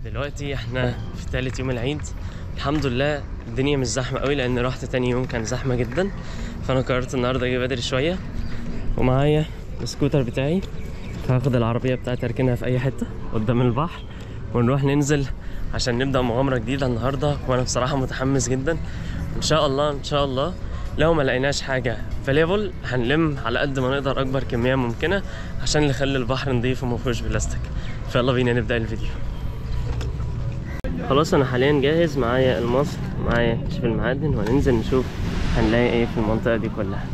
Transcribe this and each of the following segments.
دلوقتي احنا في تالت يوم العيد الحمد لله الدنيا مش زحمة قوي لان رحت تاني يوم كان زحمة جدا فانا قررت النهاردة اجي بدري شوية ومعايا السكوتر بتاعي فهاخد العربية بتاعتي اركنها في اي حتة قدام البحر ونروح ننزل عشان نبدأ مغامرة جديدة النهاردة وانا بصراحة متحمس جدا ان شاء الله ان شاء الله لو ما لقيناش حاجة فاليبل هنلم على قد ما نقدر اكبر كمية ممكنة عشان نخلي البحر نضيف ومفيهوش بلاستيك فيلا بينا نبدأ الفيديو خلاص انا حاليا جاهز معايا الماسك معايا كشف المعادن وهننزل نشوف هنلاقي ايه في المنطقة دي كلها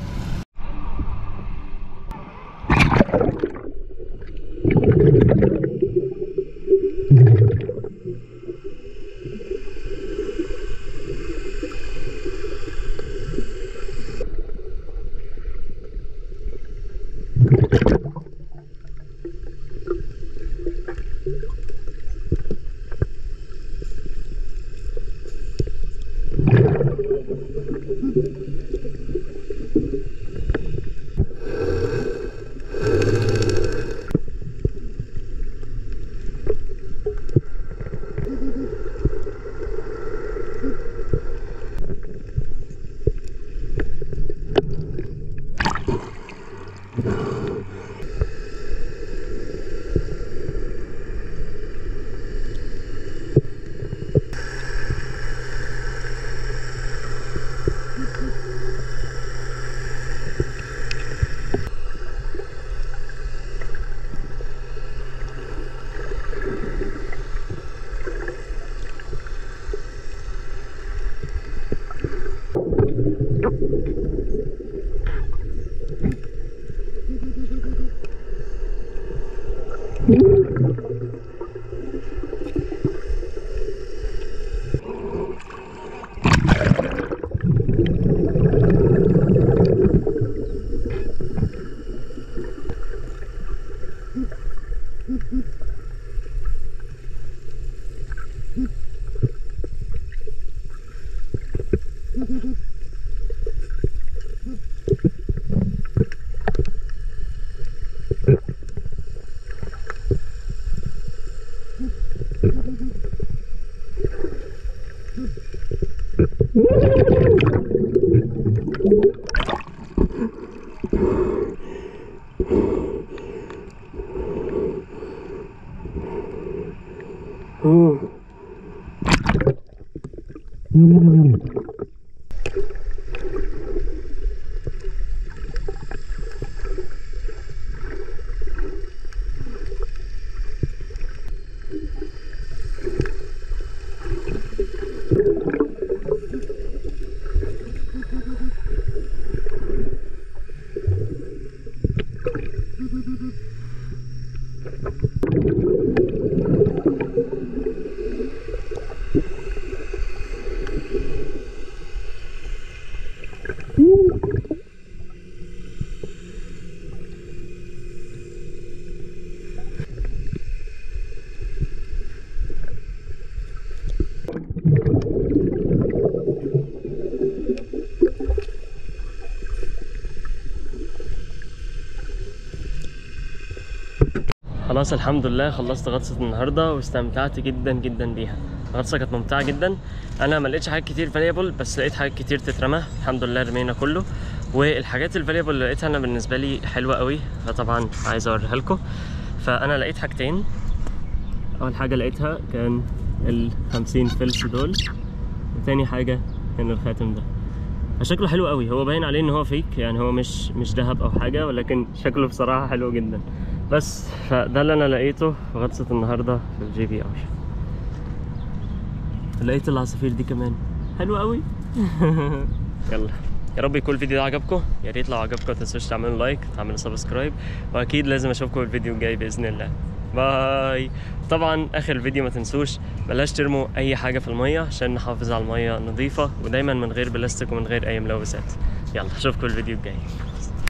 خلاص الحمد لله خلصت غطسة النهاردة واستمتعت جدا جدا بيها الغطسة كانت ممتعة جدا انا ما لقيتش حاجات كتير فاليبل بس لقيت حاجات كتير تترمى الحمد لله رمينا كله والحاجات الفاليبل اللي لقيتها انا بالنسبة لي حلوة قوي فطبعا عايز اوريها لكم فانا لقيت حاجتين اول حاجة لقيتها كان ال 50 فلس دول وتاني حاجة كان الخاتم ده شكله حلو قوي هو باين عليه ان هو فيك يعني هو مش مش ذهب او حاجه ولكن شكله بصراحه حلو جدا بس فده اللي انا لقيته في غطسه النهارده في الجي بي اوشن لقيت العصافير دي كمان حلو قوي يلا يا رب يكون الفيديو ده عجبكم يا ريت لو عجبكم متنسوش تعملوا لايك تعملوا سبسكرايب واكيد لازم اشوفكم الفيديو الجاي باذن الله باي طبعا اخر الفيديو ما تنسوش بلاش ترموا اي حاجه في الميه عشان نحافظ على الميه نظيفه ودايما من غير بلاستيك ومن غير اي ملوثات يلا اشوفكم الفيديو الجاي